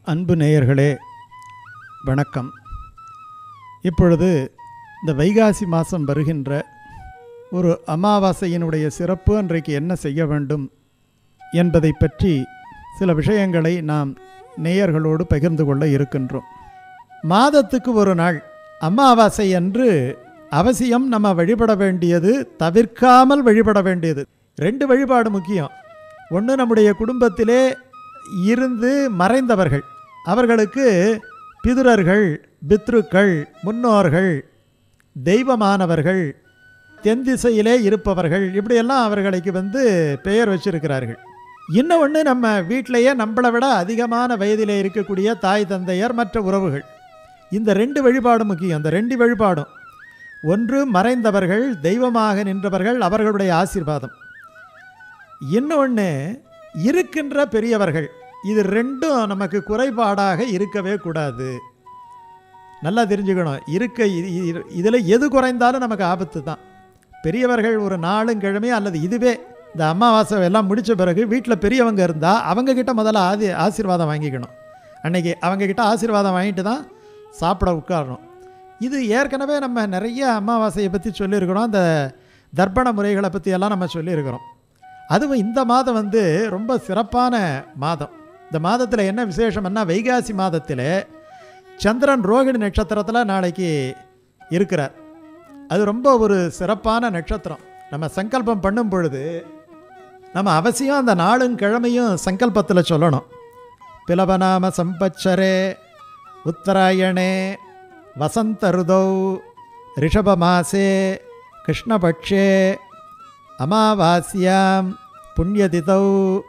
அன்பு நேயர்களே வணக்கம் இப்பொழுது இந்த வைகாசி மாதம் வருகின்ற ஒரு அமாவாசையினுடைய சிறப்பு அன்றைக்கு என்ன செய்ய வேண்டும் என்பதை பற்றி சில விஷயங்களை நாம் நேயர்களோடு பகிர்ந்து கொள்ள இருக்கின்றோம் மாதத்துக்கு ஒரு நாள் அமாவாசை அன்று அவசியம் நம்ம வழிபட வேண்டியது தவிர்க்காமல் வழிபட வேண்டியது ரெண்டு வழிபாடு முக்கியம் ஒன்று நம்முடைய குடும்பத்திலே இருந்து மறைந்தவர்கள் அவர்களுக்கு பிதுரர்கள் பித்ருக்கள் முன்னோர்கள் தெய்வமானவர்கள் தென் திசையிலே இருப்பவர்கள் இப்படியெல்லாம் அவர்களுக்கு வந்து பெயர் வச்சிருக்கிறார்கள் இன்னும் ஒன்று நம்ம வீட்டிலேயே நம்மளை விட அதிகமான வயதிலே இருக்கக்கூடிய தாய் தந்தையர் மற்ற உறவுகள் இந்த ரெண்டு வழிபாடும் முக்கியம் அந்த ரெண்டு வழிபாடும் ஒன்று மறைந்தவர்கள் தெய்வமாக நின்றவர்கள் அவர்களுடைய ஆசீர்வாதம் இன்னொன்று இருக்கின்ற பெரியவர்கள் இது ரெண்டும் நமக்கு குறைபாடாக இருக்கவே கூடாது நல்லா தெரிஞ்சுக்கணும் இருக்க இதில் எது குறைந்தாலும் நமக்கு ஆபத்து தான் பெரியவர்கள் ஒரு நாளும் கிழமை அல்லது இதுவே இந்த அமாவாசை எல்லாம் முடித்த பிறகு வீட்டில் பெரியவங்க இருந்தால் அவங்கக்கிட்ட முதல்ல ஆதி ஆசீர்வாதம் வாங்கிக்கணும் அன்றைக்கி அவங்கக்கிட்ட ஆசீர்வாதம் வாங்கிட்டு தான் சாப்பிட உட்காரணும் இது ஏற்கனவே நம்ம நிறைய அமாவாசையை பற்றி சொல்லியிருக்கிறோம் அந்த தர்ப்பண முறைகளை பற்றி எல்லாம் நம்ம சொல்லியிருக்கிறோம் அதுவும் இந்த மாதம் வந்து ரொம்ப சிறப்பான மாதம் இந்த மாதத்தில் என்ன விசேஷம்னா வைகாசி மாதத்தில் சந்திரன் ரோகிணி நட்சத்திரத்தில் நாளைக்கு இருக்கிறார் அது ரொம்ப ஒரு சிறப்பான நட்சத்திரம் நம்ம சங்கல்பம் பண்ணும் பொழுது நம்ம அவசியம் அந்த நாளும் கிழமையும் சங்கல்பத்தில் சொல்லணும் பிலவநாம சம்பச்சரே உத்தராயணே வசந்த ருதௌ ரிஷபமாசே கிருஷ்ணபக்ஷே அமாவாஸ்யாம் புண்ணியதிதௌ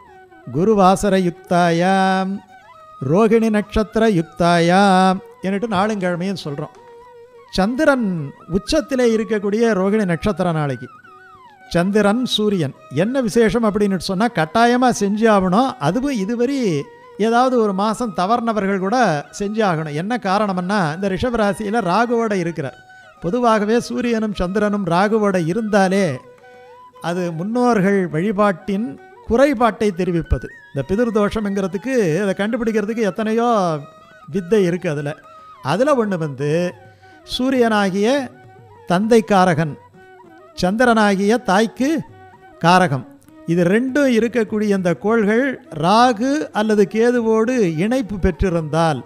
குருவாசரயுக்தாயாம் ரோகிணி நட்சத்திர யுக்தாயாம் என்னட்டு நாளுங்கிழமையும் சொல்கிறோம் சந்திரன் உச்சத்திலே இருக்கக்கூடிய ரோகிணி நட்சத்திர நாளைக்கு சந்திரன் சூரியன் என்ன விசேஷம் அப்படின்னு சொன்னால் கட்டாயமாக செஞ்சு ஆகணும் அதுவும் இதுவரை ஏதாவது ஒரு மாதம் தவறினவர்கள் கூட செஞ்சு ஆகணும் என்ன காரணம்னா இந்த ரிஷபராசியில் ராகுவோட இருக்கிறார் பொதுவாகவே சூரியனும் சந்திரனும் ராகுவோட இருந்தாலே அது முன்னோர்கள் வழிபாட்டின் குறைபாட்டை தெரிவிப்பது இந்த பிதிர் தோஷம்ங்கிறதுக்கு அதை கண்டுபிடிக்கிறதுக்கு எத்தனையோ வித்தை இருக்குது அதில் அதில் ஒன்று வந்து சூரியனாகிய தந்தை காரகன் சந்திரனாகிய தாய்க்கு காரகம் இது ரெண்டும் இருக்கக்கூடிய இந்த கோள்கள் ராகு அல்லது கேதுவோடு இணைப்பு பெற்றிருந்தால்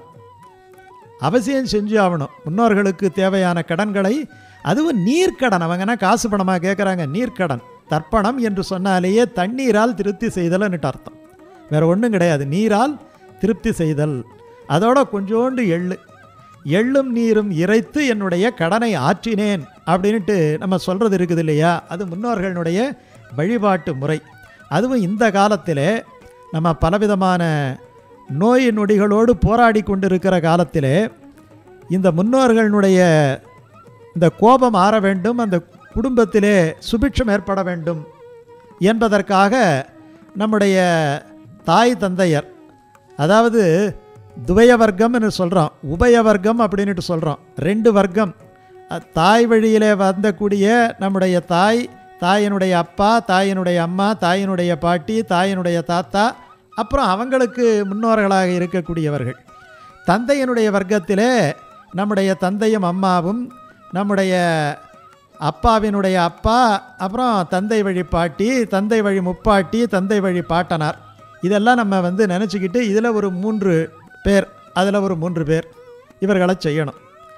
அவசியம் செஞ்சு ஆகணும் முன்னோர்களுக்கு தேவையான கடன்களை அதுவும் நீர்க்கடன் அவங்கன்னா காசு பணமாக கேட்குறாங்க நீர்க்கடன் தர்ப்பணம் என்று சொன்னாலேயே தண்ணீரால் திருப்தி செய்தல்னுட்டு அர்த்தம் வேறு ஒன்றும் கிடையாது நீரால் திருப்தி செய்தல் அதோட கொஞ்சோண்டு எள்ளு எள்ளும் நீரும் இறைத்து என்னுடைய கடனை ஆற்றினேன் அப்படின்ட்டு நம்ம சொல்கிறது இருக்குது இல்லையா அது முன்னோர்களுடைய வழிபாட்டு முறை அதுவும் இந்த காலத்தில் நம்ம பலவிதமான நோய் நொடிகளோடு போராடி கொண்டிருக்கிற காலத்தில் இந்த முன்னோர்களுடைய இந்த கோபம் ஆற வேண்டும் அந்த குடும்பத்திலே சுபிட்சம் ஏற்பட வேண்டும் என்பதற்காக நம்முடைய தாய் தந்தையர் அதாவது துவய வர்க்கம்னு சொல்கிறோம் உபய வர்க்கம் அப்படின்ட்டு சொல்கிறோம் ரெண்டு வர்க்கம் தாய் வழியிலே வந்தக்கூடிய நம்முடைய தாய் தாயினுடைய அப்பா தாயினுடைய அம்மா தாயினுடைய பாட்டி தாயினுடைய தாத்தா அப்புறம் அவங்களுக்கு முன்னோர்களாக இருக்கக்கூடியவர்கள் தந்தையினுடைய வர்க்கத்திலே நம்முடைய தந்தையும் அம்மாவும் நம்முடைய அப்பாவினுடைய அப்பா அப்புறம் தந்தை வழி பாட்டி தந்தை வழி முப்பாட்டி தந்தை வழி பாட்டனார் இதெல்லாம் நம்ம வந்து நினச்சிக்கிட்டு இதில் ஒரு மூன்று பேர் அதில் ஒரு மூன்று பேர் இவர்களை செய்யணும்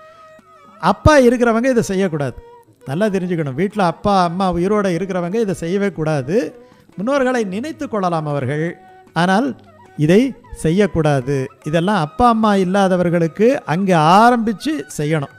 அப்பா இருக்கிறவங்க இதை செய்யக்கூடாது நல்லா தெரிஞ்சுக்கணும் வீட்டில் அப்பா அம்மா உயிரோடு இருக்கிறவங்க இதை செய்யவே கூடாது முன்னோர்களை நினைத்து கொள்ளலாம் அவர்கள் ஆனால் இதை செய்யக்கூடாது இதெல்லாம் அப்பா அம்மா இல்லாதவர்களுக்கு அங்கே ஆரம்பித்து செய்யணும்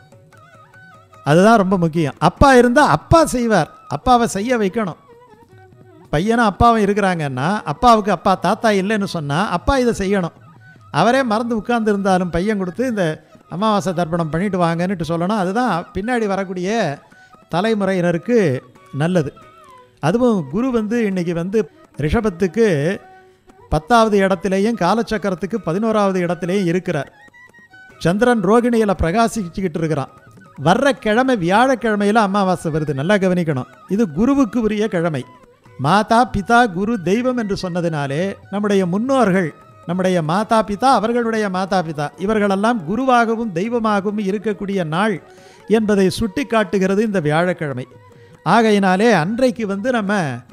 அதுதான் ரொம்ப முக்கியம் அப்பா இருந்தால் அப்பா செய்வார் அப்பாவை செய்ய வைக்கணும் பையனும் அப்பாவும் இருக்கிறாங்கன்னா அப்பாவுக்கு அப்பா தாத்தா இல்லைன்னு சொன்னால் அப்பா இதை செய்யணும் அவரே மறந்து உட்கார்ந்து இருந்தாலும் பையன் கொடுத்து இந்த அமாவாசை தர்ப்பணம் பண்ணிட்டு வாங்கன்னுட்டு சொல்லணும் அதுதான் பின்னாடி வரக்கூடிய தலைமுறையினருக்கு நல்லது அதுவும் குரு வந்து இன்றைக்கி வந்து ரிஷபத்துக்கு பத்தாவது இடத்துலையும் காலச்சக்கரத்துக்கு பதினோராவது இடத்துலையும் இருக்கிறார் சந்திரன் ரோகிணியில் பிரகாசிச்சுக்கிட்டு இருக்கிறான் வர்ற கிழமை வியாழக்கிழமையில் அமாவாசை வருது நல்லா கவனிக்கணும் இது குருவுக்கு உரிய கிழமை மாதா பிதா குரு தெய்வம் என்று சொன்னதினாலே நம்முடைய முன்னோர்கள் நம்முடைய மாதா பிதா அவர்களுடைய மாதா பிதா இவர்களெல்லாம் குருவாகவும் தெய்வமாகவும் இருக்கக்கூடிய நாள் என்பதை சுட்டி காட்டுகிறது இந்த வியாழக்கிழமை ஆகையினாலே அன்றைக்கு வந்து நம்ம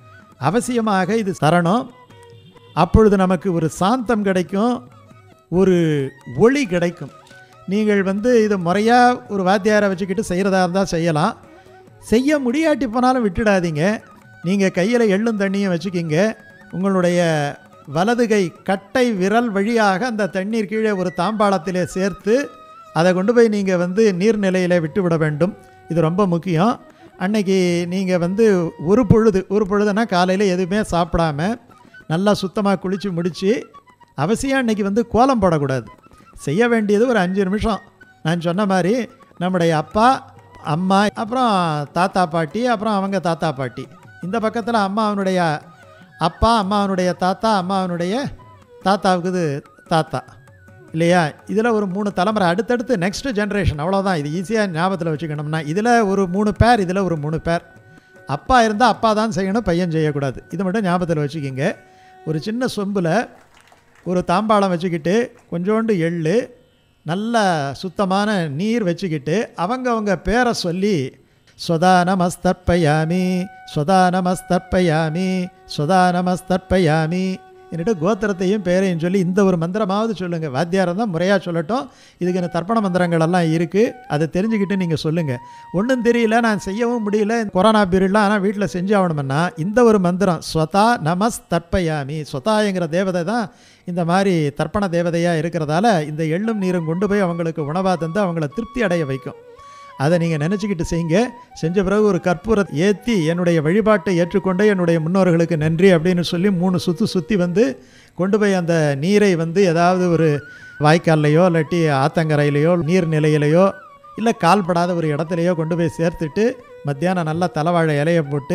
அவசியமாக இது தரணும் அப்பொழுது நமக்கு ஒரு சாந்தம் கிடைக்கும் ஒரு ஒளி கிடைக்கும் நீங்கள் வந்து இது முறையாக ஒரு வாத்தியாரை வச்சுக்கிட்டு செய்கிறதா இருந்தால் செய்யலாம் செய்ய முடியாட்டி போனாலும் விட்டுடாதீங்க நீங்கள் கையில் எள்ளும் தண்ணியும் வச்சுக்கிங்க உங்களுடைய வலது கை கட்டை விரல் வழியாக அந்த தண்ணீர் கீழே ஒரு தாம்பாளத்திலே சேர்த்து அதை கொண்டு போய் நீங்கள் வந்து நீர்நிலையில் விட்டு விட வேண்டும் இது ரொம்ப முக்கியம் அன்னைக்கு நீங்கள் வந்து ஒரு பொழுது ஒரு பொழுதுனா காலையில் எதுவுமே சாப்பிடாம நல்லா சுத்தமாக குளித்து முடித்து அவசியம் அன்னைக்கு வந்து கோலம் போடக்கூடாது செய்ய வேண்டியது ஒரு அஞ்சு நிமிஷம் நான் சொன்ன மாதிரி நம்முடைய அப்பா அம்மா அப்புறம் தாத்தா பாட்டி அப்புறம் அவங்க தாத்தா பாட்டி இந்த பக்கத்தில் அம்மா அவனுடைய அப்பா அம்மாவனுடைய தாத்தா அம்மாவனுடைய தாத்தாவுக்கு இது தாத்தா இல்லையா இதில் ஒரு மூணு தலைமுறை அடுத்தடுத்து நெக்ஸ்ட் ஜென்ரேஷன் அவ்வளோதான் இது ஈஸியாக ஞாபகத்தில் வச்சுக்கணும்னா இதில் ஒரு மூணு பேர் இதில் ஒரு மூணு பேர் அப்பா இருந்தால் அப்பா தான் செய்யணும் பையன் செய்யக்கூடாது இது மட்டும் ஞாபகத்தில் வச்சுக்கிங்க ஒரு சின்ன சொம்பில் ஒரு தாம்பாளம் வச்சுக்கிட்டு கொஞ்சோண்டு எள்ளு நல்ல சுத்தமான நீர் வச்சுக்கிட்டு அவங்க அவங்க பேரை சொல்லி சொதா நமஸ்தர்ப்பயாமி சொதா நமஸ்தர்ப்பயாமி சொதா நமஸ்தர்ப்பயாமி என்னட்டு கோத்திரத்தையும் பேரையும் சொல்லி இந்த ஒரு மந்திரமாவது சொல்லுங்கள் வாத்தியாரம் தான் முறையாக சொல்லட்டும் இதுக்கு இந்த தர்ப்பண மந்திரங்கள் எல்லாம் இருக்குது அதை தெரிஞ்சுக்கிட்டு நீங்கள் சொல்லுங்கள் ஒன்றும் தெரியல நான் செய்யவும் முடியல கொரோனா பீரியட்லாம் ஆனால் வீட்டில் செஞ்சு ஆகணும்னா இந்த ஒரு மந்திரம் ஸ்வதா நமஸ் தர்ப்பயாமி ஸ்வதாங்கிற தேவதை தான் இந்த மாதிரி தர்ப்பண தேவதையாக இருக்கிறதால இந்த எள்ளும் நீரும் கொண்டு போய் அவங்களுக்கு உணவாக தந்து அவங்கள திருப்தி அடைய வைக்கும் அதை நீங்கள் நினச்சிக்கிட்டு செய்யுங்க செஞ்ச பிறகு ஒரு கற்பூரை ஏற்றி என்னுடைய வழிபாட்டை ஏற்றுக்கொண்டு என்னுடைய முன்னோர்களுக்கு நன்றி அப்படின்னு சொல்லி மூணு சுற்று சுற்றி வந்து கொண்டு போய் அந்த நீரை வந்து ஏதாவது ஒரு வாய்க்கால்லையோ இல்லாட்டி ஆத்தங்கரையிலையோ நீர்நிலையிலையோ இல்லை கால்படாத ஒரு இடத்துலையோ கொண்டு போய் சேர்த்துட்டு மத்தியானம் நல்லா தலைவாழை இலையை போட்டு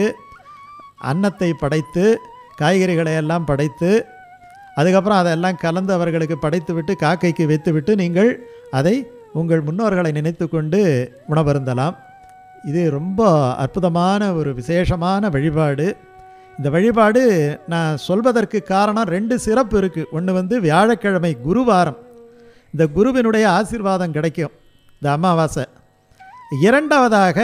அன்னத்தை படைத்து காய்கறிகளை எல்லாம் படைத்து அதுக்கப்புறம் அதெல்லாம் கலந்து அவர்களுக்கு படைத்து விட்டு காக்கைக்கு வைத்து விட்டு நீங்கள் அதை உங்கள் முன்னோர்களை நினைத்து கொண்டு உணவருந்தலாம் இது ரொம்ப அற்புதமான ஒரு விசேஷமான வழிபாடு இந்த வழிபாடு நான் சொல்வதற்கு காரணம் ரெண்டு சிறப்பு இருக்குது ஒன்று வந்து வியாழக்கிழமை குருவாரம் இந்த குருவினுடைய ஆசீர்வாதம் கிடைக்கும் இந்த அமாவாசை இரண்டாவதாக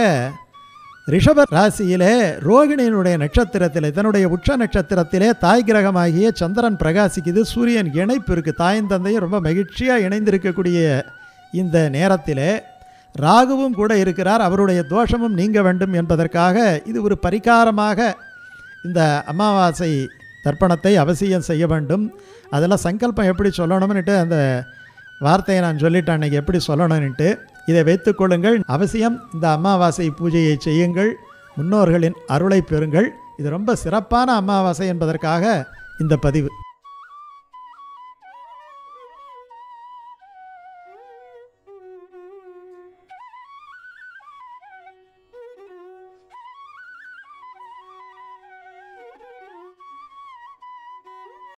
ரிஷப ராசியிலே ரோகிணியினுடைய நட்சத்திரத்தில் தன்னுடைய உச்ச நட்சத்திரத்திலே தாய் கிரகமாகிய சந்திரன் பிரகாசிக்குது சூரியன் இணைப்பு இருக்குது தாயும் தந்தையும் ரொம்ப மகிழ்ச்சியாக இணைந்திருக்கக்கூடிய இந்த நேரத்திலே ராகுவும் கூட இருக்கிறார் அவருடைய தோஷமும் நீங்க வேண்டும் என்பதற்காக இது ஒரு பரிகாரமாக இந்த அமாவாசை தர்ப்பணத்தை அவசியம் செய்ய வேண்டும் அதெல்லாம் சங்கல்பம் எப்படி சொல்லணும்னுட்டு அந்த வார்த்தையை நான் சொல்லிட்டேன் அன்றைக்கி எப்படி சொல்லணும்னுட்டு இதை வைத்துக்கொள்ளுங்கள் அவசியம் இந்த அமாவாசை பூஜையை செய்யுங்கள் முன்னோர்களின் அருளை பெறுங்கள் இது ரொம்ப சிறப்பான அமாவாசை என்பதற்காக இந்த பதிவு